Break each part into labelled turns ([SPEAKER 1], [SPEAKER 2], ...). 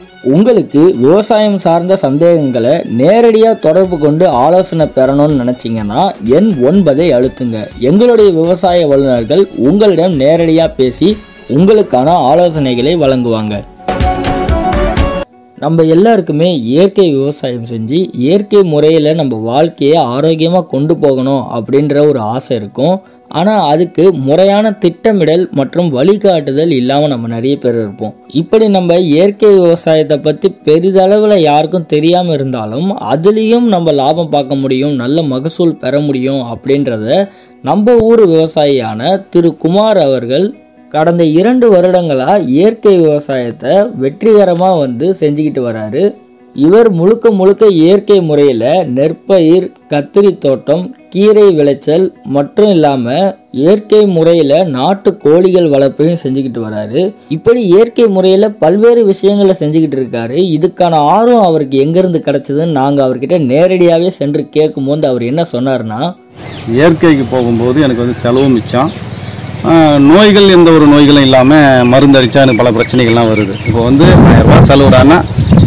[SPEAKER 1] உங்களுக்கு விவசாயம் சார்ந்த சந்தேகங்களை நேரடியாக தொடர்பு கொண்டு ஆலோசனை பெறணும்னு நினச்சிங்கன்னா எண் ஒன்பதை அழுத்துங்க எங்களுடைய விவசாய வல்லுநர்கள் உங்களிடம் நேரடியாக பேசி உங்களுக்கான ஆலோசனைகளை வழங்குவாங்க நம்ம எல்லாருக்குமே இயற்கை விவசாயம் செஞ்சு இயற்கை முறையில் நம்ம வாழ்க்கையை ஆரோக்கியமாக கொண்டு போகணும் அப்படின்ற ஒரு ஆசை இருக்கும் ஆனால் அதுக்கு முறையான திட்டமிடல் மற்றும் வழிகாட்டுதல் இல்லாமல் நம்ம நிறைய பேர் இருப்போம் இப்படி நம்ம இயற்கை விவசாயத்தை பற்றி பெரிதளவில் யாருக்கும் தெரியாமல் இருந்தாலும் அதுலேயும் நம்ம லாபம் பார்க்க முடியும் நல்ல மகசூல் பெற முடியும் அப்படின்றத நம்ம ஊர் விவசாயியான திரு குமார் அவர்கள் கடந்த இரண்டு வருடங்களாக இயற்கை விவசாயத்தை வெற்றிகரமாக வந்து செஞ்சுக்கிட்டு வராரு இவர் முழுக்க முழுக்க இயற்கை முறையில் நெற்பயிர் கத்திரி தோட்டம் கீரை விளைச்சல் மற்றும் இல்லாமல் இயற்கை முறையில் நாட்டு கோழிகள் வளர்ப்பையும் செஞ்சுக்கிட்டு வராரு இப்படி இயற்கை முறையில் பல்வேறு விஷயங்களை செஞ்சுக்கிட்டு இருக்காரு இதுக்கான ஆர்வம் அவருக்கு எங்கேருந்து கிடச்சதுன்னு நாங்கள் அவர்கிட்ட நேரடியாகவே சென்று கேட்கும்போது அவர் என்ன சொன்னார்னா
[SPEAKER 2] இயற்கைக்கு போகும்போது எனக்கு வந்து செலவு மிச்சம் ஆஹ் நோய்கள் எந்த ஒரு நோய்களும் இல்லாமல் மருந்து அடித்தா எனக்கு பல பிரச்சனைகள்லாம் வருது இப்போ வந்து ஆயிரரூபா செலவுடானா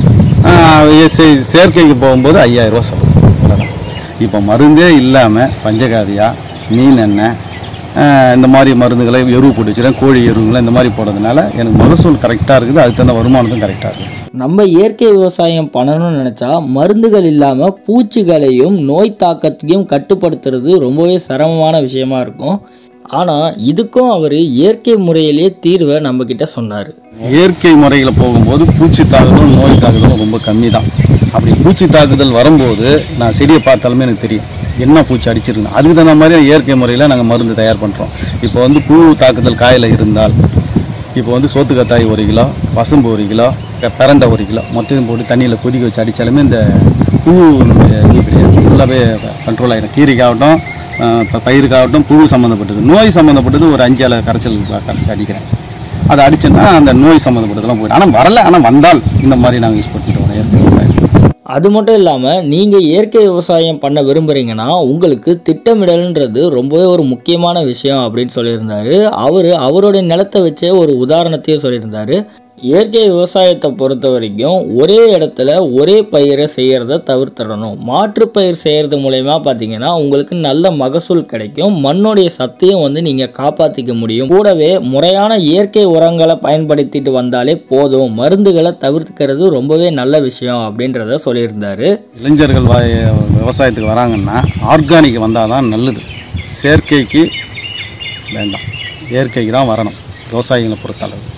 [SPEAKER 2] ஆஹ் சே- செயற்கைக்கு போகும்போது ஐயாயிரரூபா செலவு அவ்வளோதான் இப்போ மருந்தே இல்லாமல் பஞ்சகாவியா மீன் எண்ணெய் ஆஹ் இந்த மாதிரி மருந்துகளை எருவு போட்டுச்சுறேன் கோழி எருவுங்களை இந்த மாதிரி போடுறதுனால எனக்கு மகசூல் கரெக்டாக இருக்குது அதுக்கு தகுந்த வருமானத்தும் கரெக்டாக இருக்குது
[SPEAKER 1] நம்ம இயற்கை விவசாயம் பண்ணணும்னு நினச்சா மருந்துகள் இல்லாமல் பூச்சிகளையும் நோய் தாக்கத்தையும் கட்டுப்படுத்துறது ரொம்பவே சிரமமான விஷயமா இருக்கும் ஆனால் இதுக்கும் அவர் இயற்கை முறையிலே தீர்வை நம்மக்கிட்ட சொன்னார்
[SPEAKER 2] இயற்கை முறையில் போகும்போது பூச்சி தாக்குதலும் நோய் தாக்குதலும் ரொம்ப கம்மி தான் அப்படி பூச்சி தாக்குதல் வரும்போது நான் செடியை பார்த்தாலுமே எனக்கு தெரியும் என்ன பூச்சி அடிச்சிருக்கு அதுக்கு தகுந்த மாதிரி இயற்கை முறையில் நாங்கள் மருந்து தயார் பண்ணுறோம் இப்போ வந்து புழு தாக்குதல் காயில் இருந்தால் இப்போ வந்து சோத்துக்கத்தாய் ஒரு கிலோ பசும்பு ஒரு கிலோ க- பிரண்டை ஒரு கிலோ மொத்தத்தையும் போட்டு தண்ணியில் கொதிக்க வச்சு அடித்தாலுமே இந்த புழு நம்முடைய இது கிடையாது ஃபுல்லாகவே கண்ட்ரோல் ஆகிடும் கீரைக்காகட்டும் அஹ், ப- பயிருக்காகட்டும் புழு சம்மந்தப்பட்டது நோய் சம்மந்தப்பட்டது ஒரு அஞ்சு அலை கரைச்சல் கரைச்சி அடிக்கிறேன் அதை அடிச்சோன்னா அந்த நோய் சம்மந்தப்பட்டதெல்லாம் போயிடும் ஆனால் வரல ஆனால் வந்தால் இந்த மாதிரி நாங்கள் யூஸ் பண்ணிட்டு வரோம் இயற்கை விவசாயத்தை
[SPEAKER 1] அது மட்டும் இல்லாமல் நீங்கள் இயற்கை விவசாயம் பண்ண விரும்புகிறீங்கன்னா உங்களுக்கு திட்டமிடல்ன்றது ரொம்பவே ஒரு முக்கியமான விஷயம் அப்படின்னு சொல்லியிருந்தாரு அவர் அவருடைய நிலத்தை வச்சே ஒரு உதாரணத்தையும் சொல்லியிருந்தாரு இயற்கை விவசாயத்தை பொறுத்த வரைக்கும் ஒரே இடத்துல ஒரே பயிரை செய்கிறத தவிர்த்திடணும் மாற்று பயிர் செய்கிறது மூலயமா பார்த்தீங்கன்னா உங்களுக்கு நல்ல மகசூல் கிடைக்கும் மண்ணுடைய சத்தையும் வந்து நீங்கள் காப்பாற்றிக்க முடியும் கூடவே முறையான இயற்கை உரங்களை பயன்படுத்திட்டு வந்தாலே போதும் மருந்துகளை தவிர்க்கிறது ரொம்பவே நல்ல விஷயம் அப்படின்றத சொல்லியிருந்தாரு
[SPEAKER 2] இளைஞர்கள் வ- விவசாயத்துக்கு வராங்கன்னா ஆர்கானிக் வந்தால் தான் நல்லது செயற்கைக்கு வேண்டாம் இயற்கைக்கு தான் வரணும் விவசாயிகளை பொறுத்தளவு